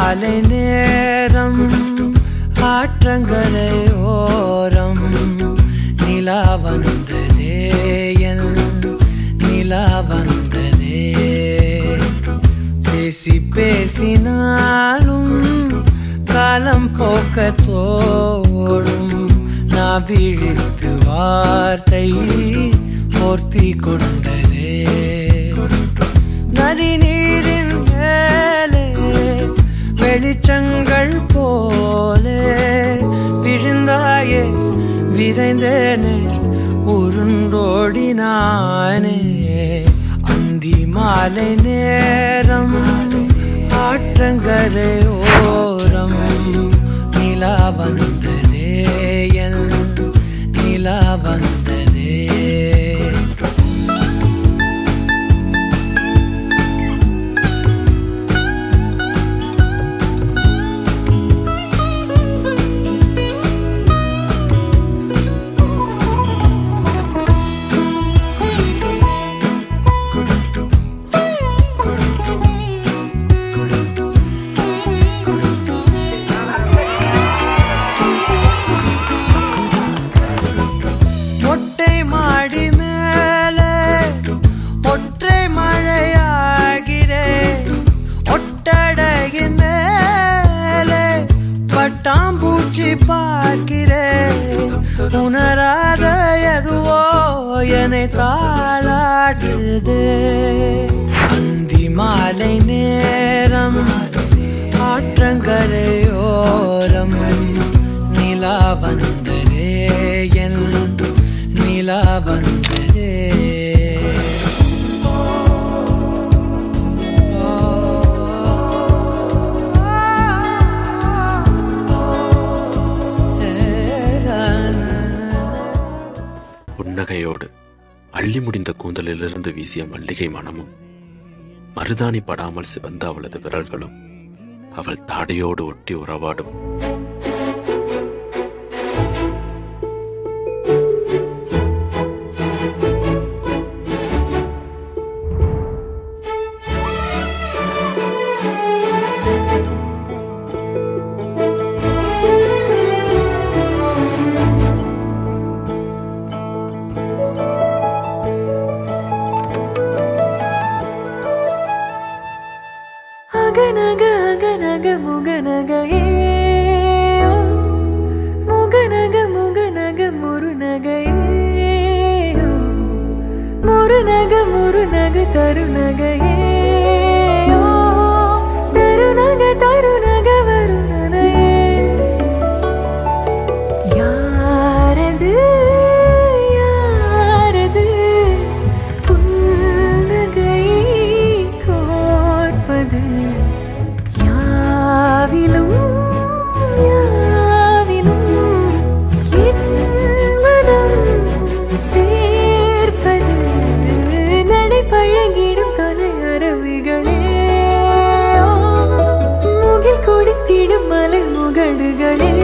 மாலை நேரம் ஆற்றங்கரை ஓரம் நிலா வந்ததே என் நிலா வந்ததே பேசி பேசினாலும் காலம் போக்க தோடும் நான் விழித்து வார்த்தை போர்த்தி கொண்டதே நதி நீரின் மேலே வெளிச்சங்கள் போலே விழுந்தாயே விரைந்தேனே உருண்டோடினானே அந்தி மாலை நேரம் ஆற்றங்கரை ஓரம் நிலா வந்ததே என் நிலா வந்ததே மொட்டை மாடி மேலே ஒற்றை மழையாகிறே ஒட்டடையின் மேலே பட்டாம்பூச்சி பார்க்கிறே உணராத எதுவோ என்னை தாளாடுதே அந்தி மாலை நேரம் ஆற்றங்கரையோரம் நிலா வந்ததே என் நிலா வந்ததே புன்னகையோடு அள்ளி முடிந்த கூந்தலிலிருந்து வீசிய மல்லிகை மனமும் மருதாணி படாமல் சிவந்த அவளது விரல்களும் அவள் தாடையோடு ஒட்டி உறவாடும் அகநக அகநக முகநக ஏ ஓ. முகநக முகநக முருநக ஏ ஓ. முருநக முருநக தருநக ஏ ஓ. தருநக தருநக வருணன ஏ. யாரது யாரது புன்னகை கோர்ப்பது யாவிலும் யாவிலும் என் மனம் சேர்ப்பது நடை பழகிடும் தொலை அரவிகளே முகில் கொடுத்திடும் மலை முகடுகளே